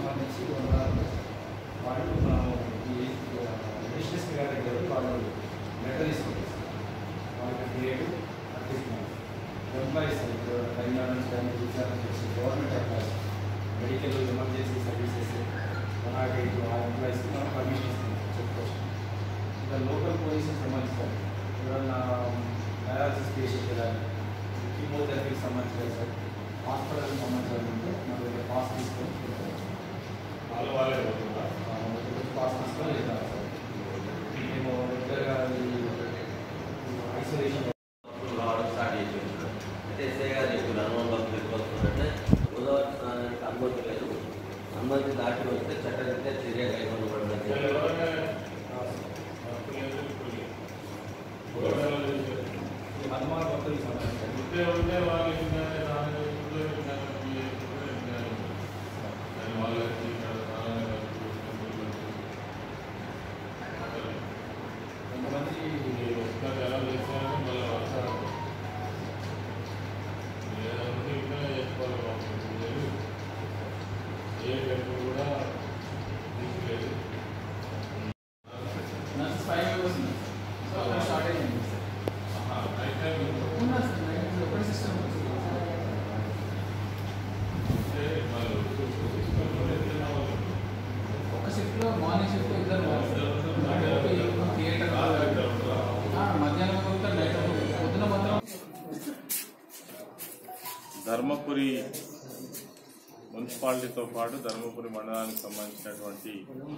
సంబంధించి ఉన్నారు వాళ్ళు మనం ఈ మినిస్టర్స్ గారి దగ్గర వాళ్ళు లెటర్ ఇస్తుంది వాళ్ళకి డేట్ అర్థిస్తున్నాం ఎంప్లాయీస్ ఇప్పుడు తెలంగాణ నుంచి కానీ విచారణ చేసి government employees medical emergency services అలాగే ఇప్పుడు ఆ ఎంప్లాయీస్కి మనం పర్మిషన్ ఇస్తున్నాం చెప్పుకోవచ్చు ఇంకా లోకల్ పోలీసుకి సంబంధించి ఎవరన్నా డయాలసిస్ పేషెంట్ కానీ కీమోథెరపీకి సంబంధించిన సార్ హాస్పిటల్కి సంబంధించిన ఉంటే మన దగ్గర పాస్ తీసుకొని వాళ్ళు వాళ్ళే పోతుందా పాస్ తీసుకొని వెళ్తారు సార్ మేము రెగ్యులర్గా ఐసోలేషన్ రావడం స్టార్ట్ చేసి ఉంటున్నారు అంటే ఎస్ఐ గారు చెప్పారు అనుభవం ఎక్కువ వస్తుందంటే గోదావరి స్నానానికి అనుమతి లేదు అనుమతి దాటి వస్తే చట్టరీత్యా చర్య కైగొనబడదని వీళ్ళు చెప్పారు. ఎవరైనా భక్తులు ఎందుకు ఇప్పుడు గవర్నమెంట్ వాళ్ళు చేశారు. హనుమాన్ భక్తులకి సంబంధించి ఉంటే ఉంటే వాళ్ళు విజ్ఞానం రాని ఉంటే విజ్ఞానం పిఏ ఉంటే విజ్ఞానం దాని వాళ్ళకి ఇక్కడ స్నానాలు కలుపుకుంటూ కొంతమంది మీరు వస్తారు ఎలా చేస్తారని మళ్ళీ వస్తారు ఏదంటే ఇంకా చేసుకోవాలి బాగుంటుంది ఏ టెంపుల్ కూడా తీసుకోలేదు నర్స్ ఫైవ్ మెంబర్స్ ఉన్నారు సో అక్కడ స్టార్ట్ అయింది నైట్ టైం ఉన్నారు సార్ నైట్ ఒకటి సిస్టమ్ అంటే వాళ్ళు తీసుకొని ఎత్తున్న వాళ్ళు ఒక షిఫ్ట్లో మార్నింగ్ షిఫ్ట్ ఇద్దరు థియేటర్ మధ్యాహ్నం వరకు నైట్ పొద్దున మాత్రం ధర్మపురి మున్సిపాలిటీతో పాటు ధర్మపురి మండలానికి సంబంధించినటువంటి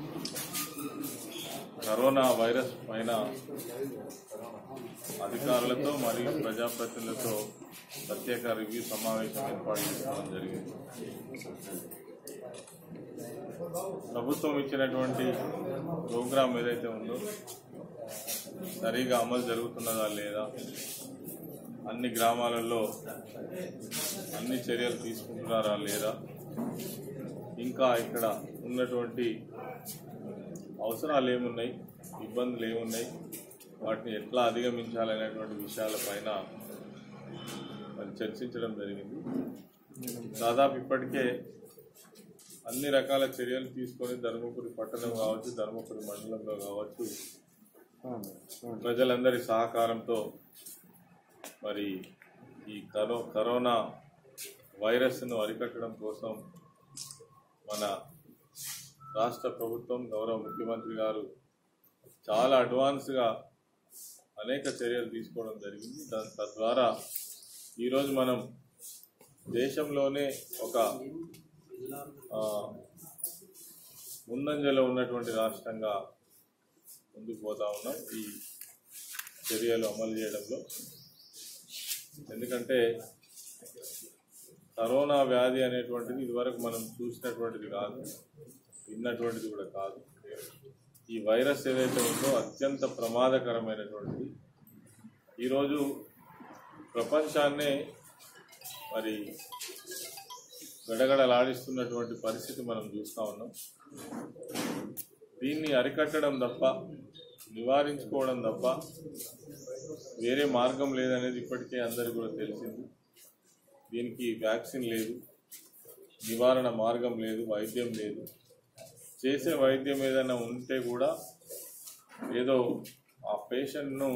కరోనా వైరస్ పైన అధికారులతో మరియు ప్రజాప్రతినిధులతో ప్రత్యేక రివ్యూ సమావేశం ఏర్పాటు చేసుకోవడం జరిగింది ప్రభుత్వం ఇచ్చినటువంటి ప్రోగ్రాం ఏదైతే ఉందో సరిగా అమలు జరుగుతున్నదా లేదా అన్ని గ్రామాలలో అన్ని చర్యలు తీసుకుంటున్నారా లేదా ఇంకా ఇక్కడ ఉన్నటువంటి అవసరాలు ఏమున్నాయి ఇబ్బందులు ఏమున్నాయి వాటిని ఎట్లా అధిగమించాలనేటువంటి విషయాలపైన మరి చర్చించడం జరిగింది దాదాపు ఇప్పటికే అన్ని రకాల చర్యలు తీసుకొని ధర్మపురి పట్టణం కావచ్చు ధర్మపురి మండలంలో కావచ్చు ప్రజలందరి సహకారంతో మరి ఈ కరో కరోనా వైరస్ను అరికట్టడం కోసం మన రాష్ట్ర ప్రభుత్వం గౌరవ ముఖ్యమంత్రి గారు చాలా అడ్వాన్స్గా అనేక చర్యలు తీసుకోవడం జరిగింది దాని తద్వారా ఈరోజు మనం దేశంలోనే ఒక ఆ, ముందంజలో ఉన్నటువంటి రాష్ట్రంగా ముందుకు పోతా ఉన్నాం ఈ చర్యలు అమలు చేయడంలో ఎందుకంటే కరోనా వ్యాధి అనేటువంటిది ఇదివరకు మనం చూసినటువంటిది కాదు విన్నటువంటిది కూడా కాదు ఈ వైరస్ ఏదైతే ఉందో అత్యంత ప్రమాదకరమైనటువంటిది ఈరోజు ప్రపంచాన్నే మరి గడగడలాడిస్తున్నటువంటి పరిస్థితి మనం చూస్తూ ఉన్నాం దీన్ని అరికట్టడం తప్ప నివారించుకోవడం తప్ప వేరే మార్గం లేదనేది ఇప్పటికే అందరికీ కూడా తెలిసింది దీనికి వ్యాక్సిన్ లేదు నివారణ మార్గం లేదు వైద్యం లేదు చేసే వైద్యం ఏదైనా ఉంటే కూడా ఏదో ఆ పేషెంట్ను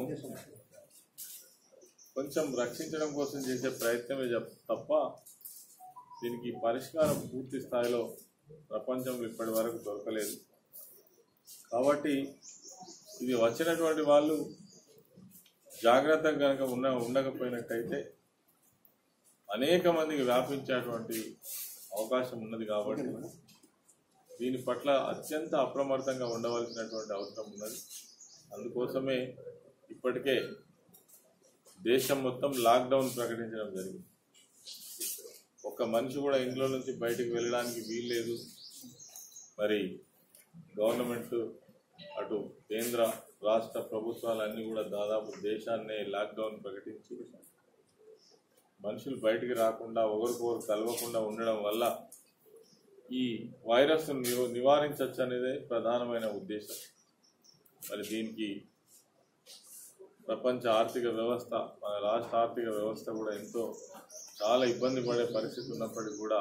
కొంచెం రక్షించడం కోసం చేసే ప్రయత్నమే చెప్- తప్ప దీనికి పరిష్కారం పూర్తి స్థాయిలో ప్రపంచంలో ఇప్పటి వరకు దొరకలేదు కాబట్టి ఇది వచ్చినటువంటి వాళ్ళు జాగ్రత్తగా కనుక ఉన్న ఉండకపోయినట్టయితే అనేక మందికి వ్యాపించేటువంటి అవకాశం ఉన్నది కాబట్టి దీని పట్ల అత్యంత అప్రమత్తంగా ఉండవలసినటువంటి అవసరం ఉన్నది అందుకోసమే ఇప్పటికే దేశం మొత్తం లాక్డౌన్ ప్రకటించడం జరిగింది ఒక్క మనిషి కూడా ఇంట్లో నుంచి బయటకు వెళ్ళడానికి వీల్లేదు మరి గవర్నమెంట్ అటు కేంద్ర రాష్ట్ర ప్రభుత్వాలన్నీ కూడా దాదాపు దేశాన్నే లాక్డౌన్ ప్రకటించి మనుషులు బయటికి రాకుండా ఒకరికొకరు కలవకుండా ఉండడం వల్ల ఈ వైరస్ నివారించవచ్చు అనేది ప్రధానమైన ఉద్దేశం మరి దీనికి ప్రపంచ ఆర్థిక వ్యవస్థ మన రాష్ట్ర ఆర్థిక వ్యవస్థ కూడా ఎంతో చాలా ఇబ్బంది పడే పరిస్థితి ఉన్నప్పటికీ కూడా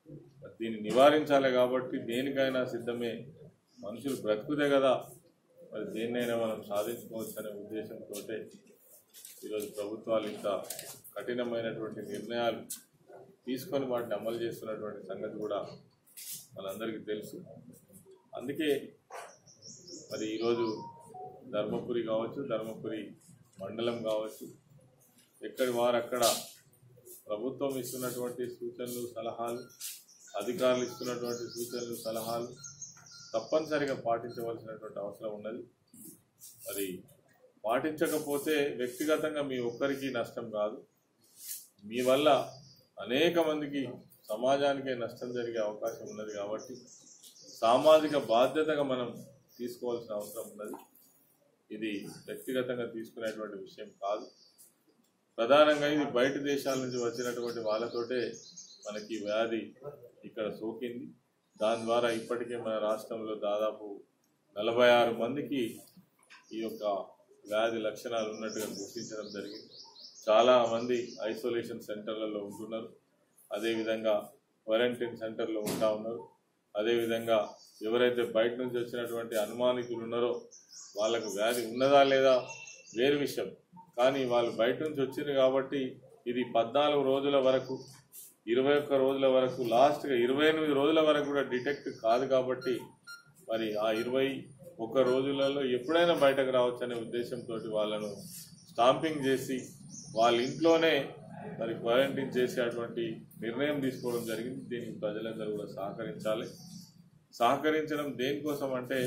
మరి దీన్ని నివారించాలి కాబట్టి దేనికైనా సిద్ధమే మనుషులు బ్రతుకుతే కదా మరి దేన్నైనా మనం సాధించుకోవచ్చు అనే ఉద్దేశంతో ఈరోజు ప్రభుత్వాలు ఇంత కఠినమైనటువంటి నిర్ణయాలు తీసుకొని వాటిని అమలు చేస్తున్నటువంటి సంగతి కూడా మనందరికీ తెలుసు అందుకే మరి ఈరోజు ధర్మపురి కావచ్చు ధర్మపురి మండలం కావచ్చు ఎక్కడి వారు అక్కడ ప్రభుత్వం ఇస్తున్నటువంటి సూచనలు సలహాలు అధికారులు ఇస్తున్నటువంటి సూచనలు సలహాలు తప్పనిసరిగా పాటించవలసినటువంటి అవసరం ఉన్నది మరి పాటించకపోతే వ్యక్తిగతంగా మీ ఒక్కరికి నష్టం కాదు మీ వల్ల అనేక మందికి సమాజానికే నష్టం జరిగే అవకాశం ఉన్నది కాబట్టి సామాజిక బాధ్యతగా మనం తీసుకోవాల్సిన అవసరం ఉన్నది ఇది వ్యక్తిగతంగా తీసుకునేటువంటి విషయం కాదు ప్రధానంగా ఇది బయట దేశాల నుంచి వచ్చినటువంటి వాళ్ళతోటే మనకి ఈ వ్యాధి ఇక్కడ సోకింది దాని ద్వారా ఇప్పటికే మన రాష్ట్రంలో దాదాపు నలభై ఆరు మందికి ఈ యొక్క వ్యాధి లక్షణాలు ఉన్నట్టుగా గుర్తించడం జరిగింది చాలా మంది ఐసోలేషన్ సెంటర్లలో ఉంటున్నారు అదేవిధంగా క్వారంటైన్ సెంటర్లో ఉంటా ఉన్నారు అదేవిధంగా ఎవరైతే బయట నుంచి వచ్చినటువంటి అనుమానికులు ఉన్నారో వాళ్ళకు వ్యాధి ఉన్నదా లేదా వేరు విషయం కానీ వాళ్ళు బయట నుంచి వచ్చింది కాబట్టి ఇది పద్నాలుగు రోజుల వరకు ఇరవై ఒక్క రోజుల వరకు లాస్ట్గా ఇరవై ఎనిమిది రోజుల వరకు కూడా డిటెక్ట్ కాదు కాబట్టి మరి ఆ ఇరవై ఒక్క రోజులలో ఎప్పుడైనా బయటకు రావచ్చు అనే ఉద్దేశంతో వాళ్ళను స్టాంపింగ్ చేసి వాళ్ళ ఇంట్లోనే మరి క్వారంటైన్ చేసేటువంటి నిర్ణయం తీసుకోవడం జరిగింది దీనికి ప్రజలందరూ కూడా సహకరించాలి సహకరించడం దేనికోసం అంటే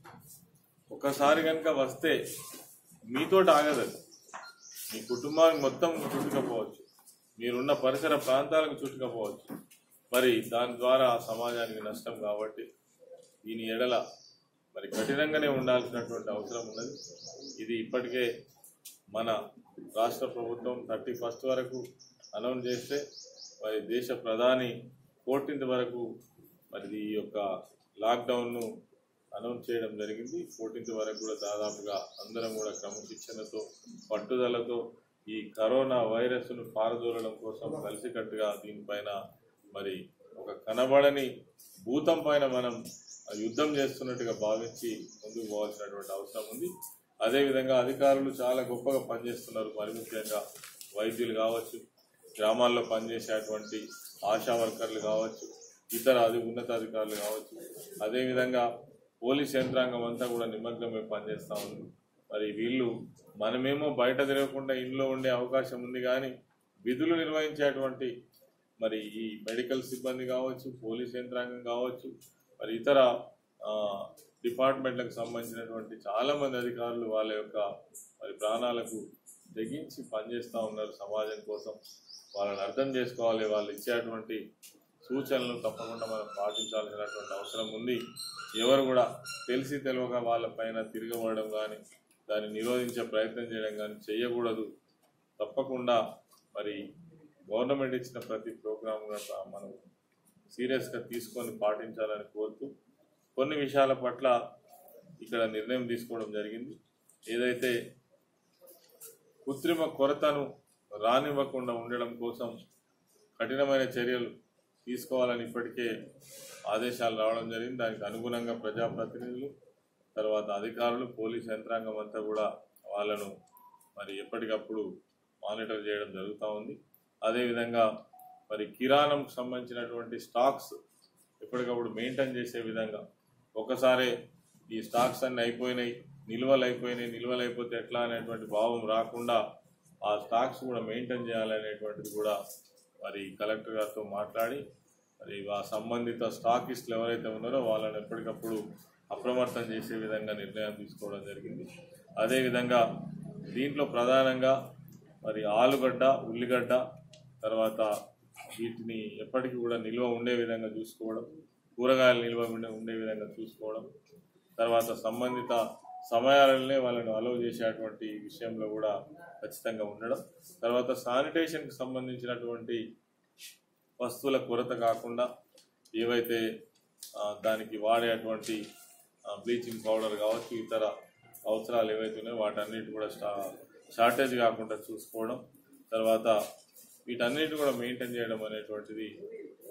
ఒకసారి కనుక వస్తే మీతోటి ఆగదు అది. మీ కుటుంబానికి మొత్తం చుట్టుకపోవచ్చు మీరున్న పరిసర ప్రాంతాలకు చుట్టుకపోవచ్చు మరి దాని ద్వారా సమాజానికి నష్టం కాబట్టి దీని ఎడల మరి కఠినంగానే ఉండాల్సినటువంటి అవసరం ఉన్నది ఇది ఇప్పటికే మన రాష్ట్ర ప్రభుత్వం థర్టీ ఫస్ట్ వరకు అనౌన్స్ చేస్తే మరి దేశ ప్రధాని ఫోర్టీన్త్ వరకు మరి ఈ యొక్క లాక్డౌన్ను అనౌన్స్ చేయడం జరిగింది ఫోర్టీన్త్ వరకు కూడా దాదాపుగా అందరం కూడా క్రమశిక్షణతో పట్టుదలతో ఈ కరోనా వైరస్ను పారదోలడం కోసం కలిసికట్టుగా దీనిపైన మరి ఒక కనబడని భూతం పైన మనం యుద్ధం చేస్తున్నట్టుగా భావించి ముందుకు పోవాల్సినటువంటి అవసరం ఉంది అదేవిధంగా అధికారులు చాలా గొప్పగా పనిచేస్తున్నారు మరి ముఖ్యంగా వైద్యులు కావచ్చు గ్రామాల్లో పనిచేసేటువంటి ఆశా వర్కర్లు కావచ్చు ఇతర అది ఉన్నతాధికారులు కావచ్చు అదేవిధంగా పోలీస్ యంత్రాంగం అంతా కూడా నిమగ్నమై పనిచేస్తూ ఉంది మరి వీళ్ళు మనమేమో బయట తిరగకుండా ఇంట్లో ఉండే అవకాశం ఉంది కానీ విధులు నిర్వహించేటువంటి మరి ఈ మెడికల్ సిబ్బంది కావచ్చు పోలీస్ యంత్రాంగం కావచ్చు మరి ఇతర ఆ, డిపార్ట్మెంట్లకు సంబంధించినటువంటి చాలా మంది అధికారులు వాళ్ళ యొక్క మరి ప్రాణాలకు తెగించి పనిచేస్తూ ఉన్నారు సమాజం కోసం వాళ్ళని అర్థం చేసుకోవాలి వాళ్ళు ఇచ్చేటువంటి సూచనలు తప్పకుండా మనం పాటించాల్సినటువంటి అవసరం ఉంది ఎవరు కూడా తెలిసి తెలియక వాళ్ళ పైన తిరగబడడం కానీ దాన్ని నిరోధించే ప్రయత్నం చేయడం కానీ చేయకూడదు తప్పకుండా మరి గవర్నమెంట్ ఇచ్చిన ప్రతి ప్రోగ్రామ్ కూడా మనం సీరియస్గా తీసుకొని పాటించాలని కోరుతూ కొన్ని విషయాల పట్ల ఇక్కడ నిర్ణయం తీసుకోవడం జరిగింది ఏదైతే కృత్రిమ కొరతను రానివ్వకుండా ఉండడం కోసం కఠినమైన చర్యలు తీసుకోవాలని ఇప్పటికే ఆదేశాలు రావడం జరిగింది దానికి అనుగుణంగా ప్రజాప్రతినిధులు తర్వాత అధికారులు పోలీస్ యంత్రాంగం అంతా కూడా వాళ్ళను మరి ఎప్పటికప్పుడు మానిటర్ చేయడం జరుగుతూ ఉంది అదేవిధంగా మరి కిరాణంకు సంబంధించినటువంటి స్టాక్స్ ఎప్పటికప్పుడు మెయింటైన్ చేసే విధంగా ఒకసారి ఈ స్టాక్స్ అన్ని అయిపోయినాయి నిల్వలు అయిపోయినాయి నిల్వలు అయిపోతే ఎట్లా అనేటువంటి భావం రాకుండా ఆ స్టాక్స్ కూడా మెయింటైన్ చేయాలనేటువంటిది కూడా మరి కలెక్టర్ గారితో మాట్లాడి మరి ఆ సంబంధిత స్టాకిస్టులు ఎవరైతే ఉన్నారో వాళ్ళని ఎప్పటికప్పుడు అప్రమత్తం చేసే విధంగా నిర్ణయం తీసుకోవడం జరిగింది అదేవిధంగా దీంట్లో ప్రధానంగా మరి ఆలుగడ్డ ఉల్లిగడ్డ తర్వాత వీటిని ఎప్పటికీ కూడా నిల్వ ఉండే విధంగా చూసుకోవడం కూరగాయలు నిల్వ ఉండే ఉండే విధంగా చూసుకోవడం తర్వాత సంబంధిత సమయాలనే వాళ్ళని అలవ్ చేసేటువంటి విషయంలో కూడా ఖచ్చితంగా ఉండడం తర్వాత శానిటేషన్కి సంబంధించినటువంటి వస్తువుల కొరత కాకుండా ఏవైతే ఆ, దానికి వాడేటువంటి బ్లీచింగ్ పౌడర్ కావచ్చు ఇతర అవసరాలు ఏవైతే ఉన్నాయో వాటన్నిటి కూడా స్టా షార్టేజ్ కాకుండా చూసుకోవడం తర్వాత వీటన్నిటి కూడా మెయింటైన్ చేయడం అనేటువంటిది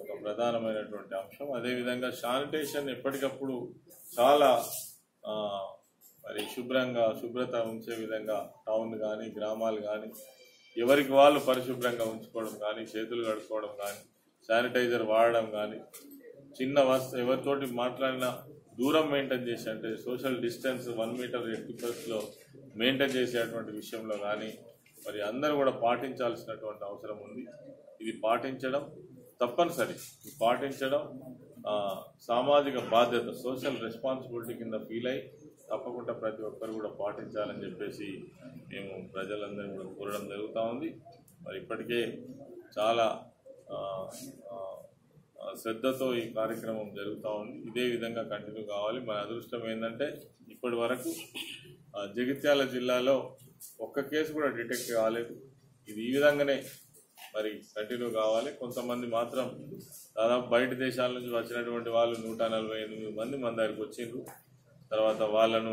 ఒక ప్రధానమైనటువంటి అంశం అదేవిధంగా శానిటేషన్ ఎప్పటికప్పుడు చాలా ఆ, మరి శుభ్రంగా శుభ్రత ఉంచే విధంగా టౌన్ కానీ గ్రామాలు కానీ ఎవరికి వాళ్ళు పరిశుభ్రంగా ఉంచుకోవడం కానీ చేతులు కడుక్కోవడం కానీ శానిటైజర్ వాడడం కానీ చిన్న వస్తు ఎవరితోటి మాట్లాడినా దూరం మెయింటైన్ చేసి అంటే సోషల్ డిస్టెన్స్ వన్ మీటర్ ఎట్టి లో మెయింటైన్ చేసేటువంటి విషయంలో కానీ మరి అందరూ కూడా పాటించాల్సినటువంటి అవసరం ఉంది ఇది పాటించడం తప్పనిసరి ఇది పాటించడం ఆ, సామాజిక బాధ్యత సోషల్ రెస్పాన్సిబిలిటీ కింద ఫీల్ అయి తప్పకుండా ప్రతి ఒక్కరు కూడా పాటించాలని చెప్పేసి మేము ప్రజలందరినీ కూడా కోరడం జరుగుతూ ఉంది మరి ఇప్పటికే చాలా ఆ, ఆ, ఆ, శ్రద్ధతో ఈ కార్యక్రమం జరుగుతూ ఉంది ఇదే విధంగా కంటిన్యూ కావాలి మన అదృష్టం ఏంటంటే ఇప్పటి వరకు ఆ, జగిత్యాల జిల్లాలో ఒక్క కేసు కూడా డిటెక్ట్ కాలేదు ఇది ఈ విధంగానే మరి కంటిన్యూ కావాలి కొంతమంది మాత్రం దాదాపు బయట దేశాల నుంచి వచ్చినటువంటి వాళ్ళు నూట నలభై ఎనిమిది మంది మన దగ్గరికి వచ్చిండ్రు తర్వాత వాళ్ళను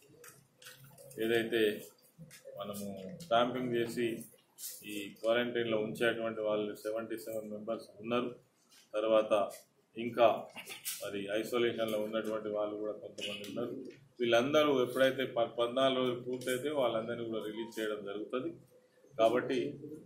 ఏదైతే మనము స్టాంపింగ్ చేసి ఈ క్వారంటైన్లో ఉంచేటువంటి వాళ్ళు సెవెంటీ సెవెన్ మెంబర్స్ ఉన్నారు తర్వాత ఇంకా మరి ఐసోలేషన్లో ఉన్నటువంటి వాళ్ళు కూడా కొంతమంది ఉన్నారు వీళ్ళందరూ ఎప్పుడైతే ప- పద్నాలుగు రోజులు పూర్తయితే వాళ్ళందరినీ కూడా రిలీజ్ చేయడం జరుగుతుంది కాబట్టి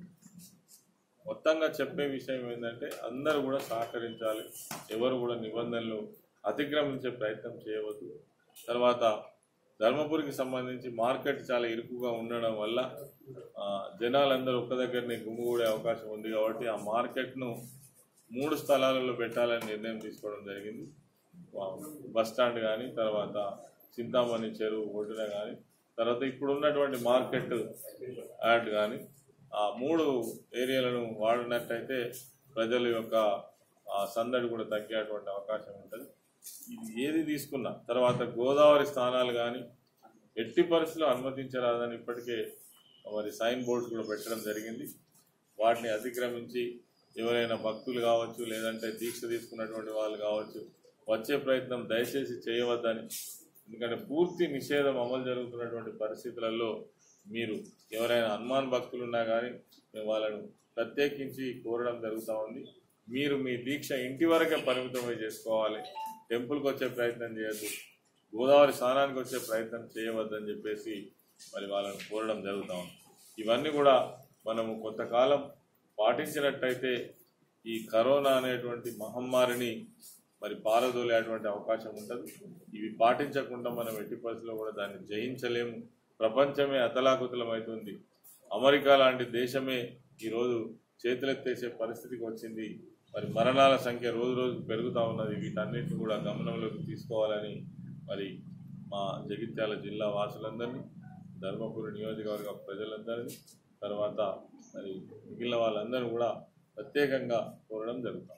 మొత్తంగా చెప్పే విషయం ఏంటంటే అందరూ కూడా సహకరించాలి ఎవరు కూడా నిబంధనలు అతిక్రమించే ప్రయత్నం చేయవద్దు తర్వాత ధర్మపురికి సంబంధించి మార్కెట్ చాలా ఇరుకుగా ఉండడం వల్ల ఆ, జనాలందరూ ఒక్క దగ్గరనే గుమ్మిగూడే అవకాశం ఉంది కాబట్టి ఆ మార్కెట్ను మూడు స్థలాలలో పెట్టాలని నిర్ణయం తీసుకోవడం జరిగింది వా- బస్ స్టాండ్ కానీ తర్వాత చింతామణి చెరువు ఒడ్డున కానీ తర్వాత ఇప్పుడు ఉన్నటువంటి మార్కెట్ యాడ్ కానీ ఆ మూడు ఏరియాలను వాడినట్టయితే ప్రజల యొక్క ఆ సందడి కూడా తగ్గేటువంటి అవకాశం ఉంటుంది ఇది ఏది తీసుకున్నా తర్వాత గోదావరి స్థానాలు కానీ ఎట్టి పరిస్థితుల్లో అనుమతించరాదని ఇప్పటికే మరి సైన్ బోర్డ్స్ కూడా పెట్టడం జరిగింది వాటిని అతిక్రమించి ఎవరైనా భక్తులు కావచ్చు లేదంటే దీక్ష తీసుకున్నటువంటి వాళ్ళు కావచ్చు వచ్చే ప్రయత్నం దయచేసి చేయవద్దని ఎందుకంటే పూర్తి నిషేధం అమలు జరుగుతున్నటువంటి పరిస్థితులలో మీరు ఎవరైనా హనుమాన్ భక్తులు ఉన్నా కానీ మేము వాళ్ళను ప్రత్యేకించి కోరడం జరుగుతూ ఉంది మీరు మీ దీక్ష ఇంటి వరకే పరిమితమై చేసుకోవాలి టెంపుల్కి వచ్చే ప్రయత్నం చేయొద్దు గోదావరి స్నానానికి వచ్చే ప్రయత్నం చేయవద్దని చెప్పేసి మరి వాళ్ళని కోరడం జరుగుతూ ఉంది ఇవన్నీ కూడా మనము కొంతకాలం పాటించినట్టయితే ఈ కరోనా అనేటువంటి మహమ్మారిని మరి పారదోలేటువంటి అవకాశం ఉంటుంది ఇవి పాటించకుండా మనం ఎట్టి పరిస్థితుల్లో కూడా దాన్ని జయించలేము ప్రపంచమే అతలాకుతలం అవుతుంది అమెరికా లాంటి దేశమే ఈరోజు చేతులెత్తేసే పరిస్థితికి వచ్చింది మరి మరణాల సంఖ్య రోజు రోజు పెరుగుతూ ఉన్నది వీటన్నిటిని కూడా గమనంలోకి తీసుకోవాలని మరి మా జగిత్యాల జిల్లా వాసులందరినీ ధర్మపురి నియోజకవర్గ ప్రజలందరినీ తర్వాత మరి మిగిలిన వాళ్ళందరూ కూడా ప్రత్యేకంగా కోరడం జరుగుతాం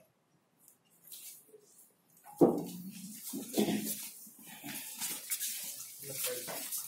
Thank you.